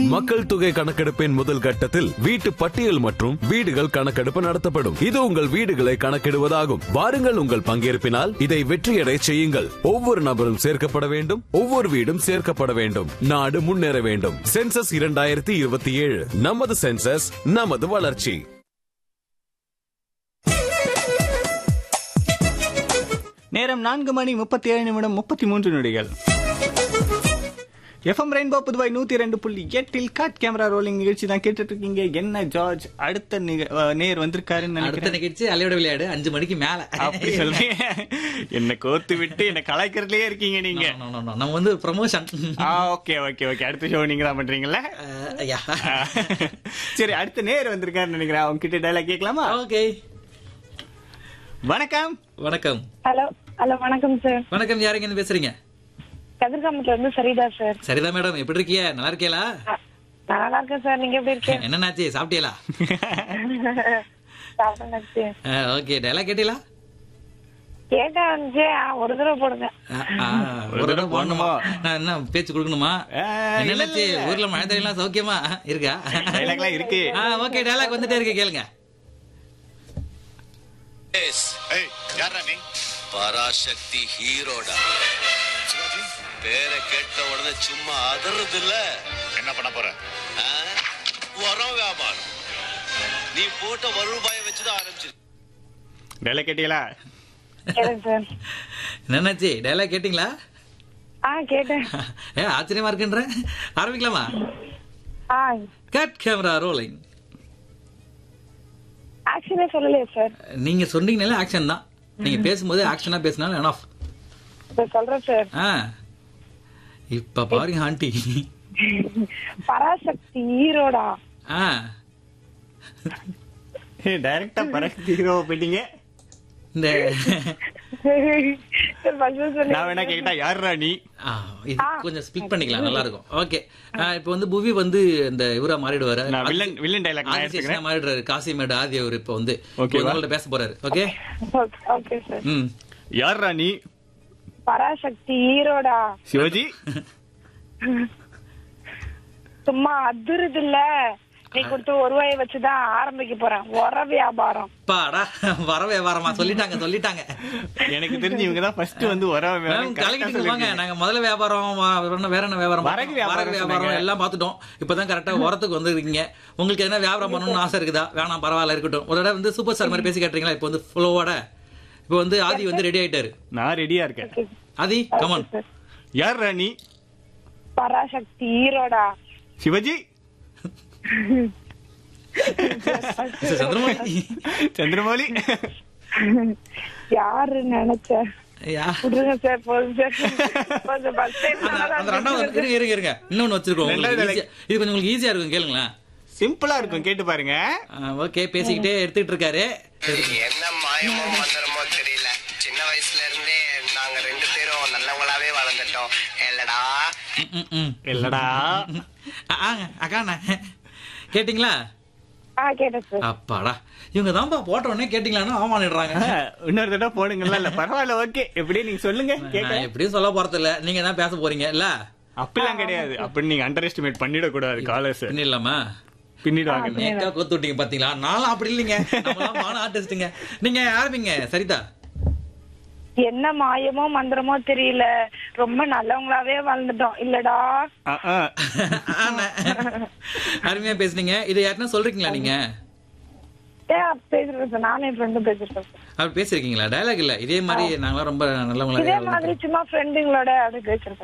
மக்கள் தொகை கணக்கெடுப்பின் முதல் கட்டத்தில் வீட்டு பட்டியல் மற்றும் வீடுகள் கணக்கெடுப்பு நடத்தப்படும் இது உங்கள் வீடுகளை கணக்கிடுவதாகும் வாருங்கள் உங்கள் பங்கேற்பினால் இதை வெற்றியடை செய்யுங்கள் ஒவ்வொரு நபரும் சேர்க்கப்பட வேண்டும் ஒவ்வொரு வீடும் சேர்க்கப்பட வேண்டும் நாடு முன்னேற வேண்டும் சென்சஸ் இரண்டாயிரத்தி இருபத்தி ஏழு நமது சென்சஸ் நமது வளர்ச்சி நேரம் நான்கு மணி முப்பத்தி ஏழு நிமிடம் முப்பத்தி மூன்று நொடிகள் எஃப்எம் ரெயின்போ புதுவாய் நூத்தி ரெண்டு புள்ளி எட்டில் காட் கேமரா ரோலிங் நிகழ்ச்சி தான் கேட்டுட்டு இருக்கீங்க என்ன ஜார்ஜ் அடுத்த நிக- அஹ், நேர் வந்திருக்காருன்னு அடுத்த நினைக்கிறேன் நிகழ்ச்சி அலையோட விளையாடு அஞ்சு மணிக்கு மேல அப்படி சொல்றீங்க என்ன கோத்து விட்டு என்ன கலாய்க்கிறதுலயே இருக்கீங்க நீங்க No, no, no, no. நம்ம வந்து ப்ரமோஷன் ஆ ஓகே ஓகே ஓகே அடுத்த ஷோ நீங்க தான் பண்றீங்கல்ல சரி அடுத்த நேர் வந்திருக்காருன்னு நினைக்கிறேன் அவங்க கிட்ட டைலாக் கேட்கலாமா ஓகே வணக்கம் வணக்கம் ஹலோ ஹலோ வணக்கம் சார் வணக்கம் யாருங்க இருந்து பேசுறீங்க கதிர்காமத்துல இருந்து சரிதா சார் சரிதா மேடம் எப்படி இருக்கிய நல்லா இருக்கீங்களா நான் நல்லா இருக்கேன் சார் நீங்க எப்படி இருக்கீங்க என்னன்னாச்சு சாப்பிட்டீங்களா சாப்பிட்டாச்சு ஓகே டைலாக் கேட்டீங்களா கேட்டேன் வந்துச்சு ஆ, ஒரு தடவை போடுங்க ஆ, ஆ, ஒரு தடவை போடணுமா நான் என்ன பேச்சு கொடுக்கணுமா ஆ, என்னன்னாச்சு இல்ல, இல்ல. ஊர்ல மழை தண்ணிலாம் சௌக்கியமா இருக்கா டைலாக்லாம் இருக்கு ஆ ஓகே டைலாக் வந்துட்டே இருக்கு கேளுங்க ஏய் யாரா நீ பராசக்தி ஹீரோடா பேரை கேட்ட உடனே சும்மா அதறது இல்ல என்ன பண்ண போற வரம் வியாபாரம் நீ போட்ட வருபாயை வச்சுதான் ஆரம்பிச்சிரு டைலாக் கேட்டீங்களா கேட்டேன் சார் என்னன்னாச்சு டைலாக் கேட்டீங்களா ஆ கேட்டேன் ஏ ஆச்சரியமா இருக்குன்ற ஆரம்பிக்கலாமா ஆ கட் கேமரா ரோலிங் ஆக்சுவலே சொல்லலையே சார் நீங்க சொன்னீங்கனாலே ஆக்ஷன் தான் நீங்க பேசும்போது ஆக்ஷனா பேசினாலும் என் ஆஃப் இப்ப சொல்றேன் சார் ஆ இப்ப பாருங்க ஆண்டி பராசக்தி ஈரோடா ஆ டைரக்டா பராசக்தி ஹீரோ போயிட்டீங்க இந்த சார் ஃபர்ஸ்ட் சொல்லி நான் வேணா கேட்டா யாருடா நீ ஆ, இது கொஞ்சம் ஸ்பிளிட் பண்ணிக்கலாம் நல்லா இருக்கும் ஓகே இப்போ வந்து புவி வந்து இந்த இவரா மாறிடுவாரு நான் வில்லன் வில்லன் டைலாக் நான் ஆதிசேஷனா எடுத்துக்கிறேன் மாறிடுறாரு காசிமேடு ஆதி அவர் இப்போ வந்து Okay வா? உங்கள்ட்ட பேச போறாரு ஓகே ஓகே சார் ம் யாருடா நீ பராசக்தி ஈரோடா சிவாஜி சும்மா அதிருது இல்ல நீ கொடுத்து ஒரு வாயை வச்சுதான் ஆரம்பிக்க போறேன் உர வியாபாரம் பாடா வர வியாபாரமா சொல்லிட்டாங்க சொல்லிட்டாங்க எனக்கு தெரிஞ்சு இவங்க தான் ஃபர்ஸ்ட் வந்து வர மேம், கலக்கிட்டு வாங்க நாங்க முதல்ல வியாபாரம் வா- வேற என்ன- வேற என்ன வியாபாரம் வரகு வியாபாரம் வரகு வியாபாரம் சொன்னீங்க. எல்லாம் பார்த்துட்டோம் இப்பதான் கரெக்டா உரத்துக்கு வந்துருக்கீங்க உங்களுக்கு என்ன வியாபாரம் பண்ணணும்னு ஆசை இருக்குதா வேணாம் பரவாயில்ல இருக்கட்டும் ஒரு தடவை வந்து சூப்பர் ஸ்டார் மாதிரி பேசி கேட்டீங்களா இப்போ வந்து ஃப்ளோவோட இப்போ வந்து ஆதி வந்து ரெடி ஆயிட்டாரு நான் ரெடியா இருக்கேன் ஆதி கமான் யாருடா நீ பராசக்தி ஈரோடா சிவாஜி சந்திரமௌலி சந்திரமௌலி யாரு நினைச்ச யா விடுங்க சார் போதும் சார் கொஞ்சம் bus time அந்த நல்லா அந்த ரெண்டாவது இருங்க இருங்க இருங்க இன்னொன்னு வச்சிருக்கோம் உங்களுக்கு ரெண்டாவது easy- இது கொஞ்சம் உங்களுக்கு ஈஸியா இருக்கும் கேளுங்களேன் சிம்பிளா இருக்கும் கேட்டு பாருங்க ஓகே பேசிக்கிட்டே எடுத்துட்டு இருக்காரு என்ன மாயமோ மந்திரமோ தெரியல சின்ன வயசுல இருந்தே நாங்க ரெண்டு பேரும் நல்லவங்களாவே வளர்ந்துட்டோம் இல்லடா ம், ம், ம். இல்லடா ஆ, அக்காண்ணா கேட்டிங்களா ஆ கேட்டேன் சார் அப்பாடா இவங்க தான்ப்பா போட்ட உடனே கேட்டீங்களான்னு அவமானிடுறாங்க இன்னொரு தடவை போடுங்கல்ல இல்ல பரவாயில்ல ஓகே எப்படி நீங்க சொல்லுங்க கேட்க நான் எப்படியும் சொல்ல போறது இல்ல நீங்க தான் பேச போறீங்க இல்ல அப்படிலாம் கிடையாது அப்படி நீங்க அண்டர் எஸ்டிமேட் பண்ணிட கூடாது காலர்ஸ் பின்ன இல்லாம பின்னிடுவாங்க நேக்கா கொத்து விட்டீங்க பாத்தீங்களா நானும் அப்படி இல்லைங்க நம்மலாம் மான ஆர்டிஸ்ட்டுங்க நீங்க ஆரம்பிங்க சரிதா என்ன மாயமோ மந்திரமோ தெரியல ரொம்ப நல்லவங்களாவே வாழ்ந்துட்டோம் இல்லடா ஆ, ஆ. ஆனா, அருமையா பேசுனீங்க இது யாருன்னா சொல்றீங்களா நீங்க ஏன் பேசுறேன் சார் நானும் என் ஃப்ரெண்டும் பேசுறேன் சார் அப்படி பேசிருக்கீங்களா டயலாக் இல்ல இதே மாதிரி நாங்களாம் ரொம்ப நல்லவங்களா இதே மாதிரி சும்மா ஃப்ரெண்டுங்களோட அப்படி பேசுறேன்